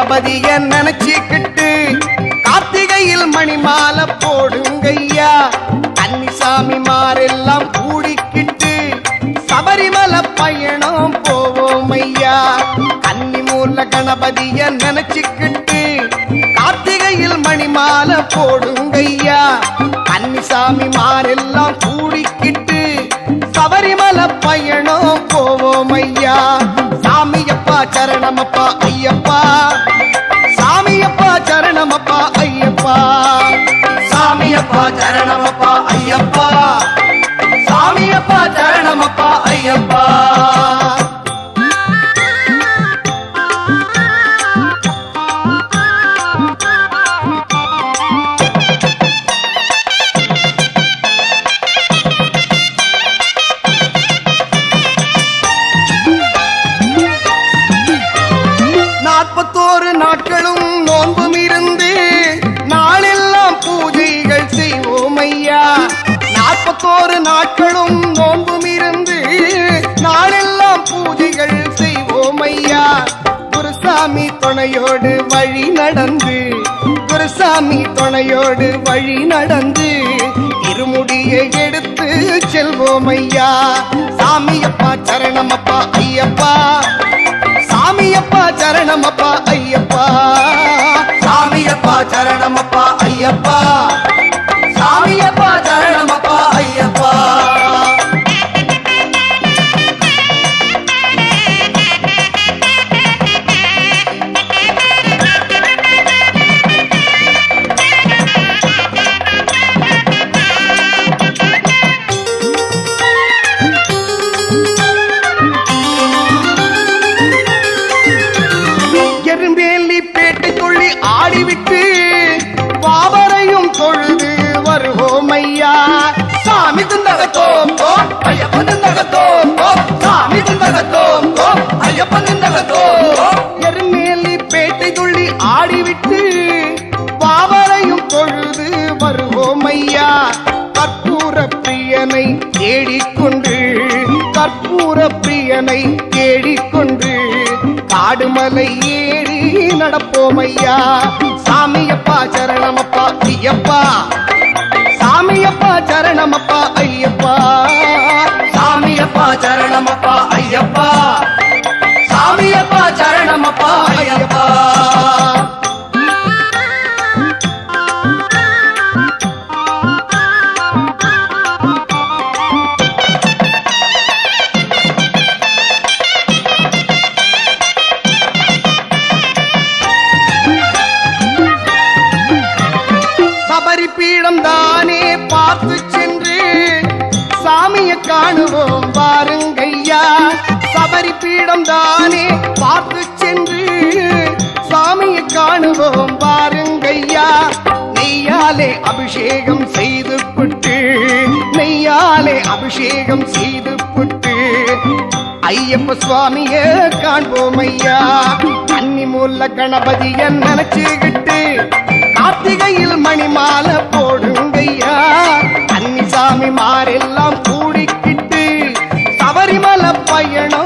கணபதிய நினைச்சுக்கிட்டு கார்த்திகையில் மணிமாலை போடுங்கய்யா கன்னிசாமி மாரெல்லாம் கூடிக்கிட்டு சபரிமலை பயணம் போவோம் ஐயா கன்னிமூல கணபதிய நினைச்சுக்கிட்டு கார்த்திகையில் மணிமாலை போடுங்கய்யா கன்னிசாமி மாரெல்லாம் கூடிக்கிட்டு சபரிமலை பயணம் போவோம் ஐயா சாமியப்பா சரணமப்பா ஐயப்பா சாமியப்பா சரணமப்பா ஐயப்பா சாமியப்பா சரணமப்பா ஐயப்பா சாமியப்பா சரணமப்பா ஐயப்பா நாற்பத்தோரு நாட்களும் நோன்பும் இருந்து நாளெல்லாம் பூஜைகள் செய்வோம் ஐயா நாற்பத்தோரு நாட்களும் நோன்பும் இருந்து நாளெல்லாம் பூஜைகள் செய்வோம் ஐயா குருசாமி துணையோடு வழி நடந்து குருசாமி துணையோடு வழி நடந்து இருமுடியை எடுத்து செல்வோம் ஐயா சாமியப்பா சரணமப்பா ஐயப்பா சாமியப்பா சரணமப்பா ஐயப்பா சாமியப்பா சரணமப்பா ஐயப்பா சாமியப்பா சரணமப்பா ஐயப்பா எறும்பேலி பேட்டை துள்ளி ஆடிவிட்டு பாவரையும் தொழுது வருவோம் ஐயா சாமி துந்தகத்தோம் தோம் ஐயப்பன் துந்தகத்தோம் தோம் சாமி துந்தகத்தோம் தோம் ஐயப்பன் துந்தகத்தோம் எறும்பேலி பேட்டை துள்ளி ஆடிவிட்டு பாவரையும் தொழுது வருவோம் ஐயா கற்பூர பிரியனை தேடிக்கொண்டு கற்பூர பிரியனை தேடிக்கொண்டு காடுமலை ஏறி நடப்போம் ஐயா சாமியப்பா சரணமப்பா ஐயப்பா சாமியப்பா சரணமப்பா ஐயப்பா சாமியப்பா சரணமப்பா ஐயப்பா சாமியப்பா சரணமப்பா ஐயப்பா சபரி பீடம் தானே பார்த்து சென்று சாமியை காணுவோம் பாருங்கய்யா சபரி பீடம் தானே பார்த்து சென்று சாமியை காணுவோம் பாருங்கய்யா நெய்யாலே அபிஷேகம் செய்து புட்டு நெய்யாலே அபிஷேகம் செய்து புட்டு ஐயப்ப சுவாமிய காண்போம் ஐயா கன்னி மூல கணபதிய நினைச்சுக்கிட்டு கார்த்திகையில் மணிமாலை போடுங்கய்யா கன்னிசாமி மாரெல்லாம் கூடிக்கிட்டு சபரிமலை பயணம்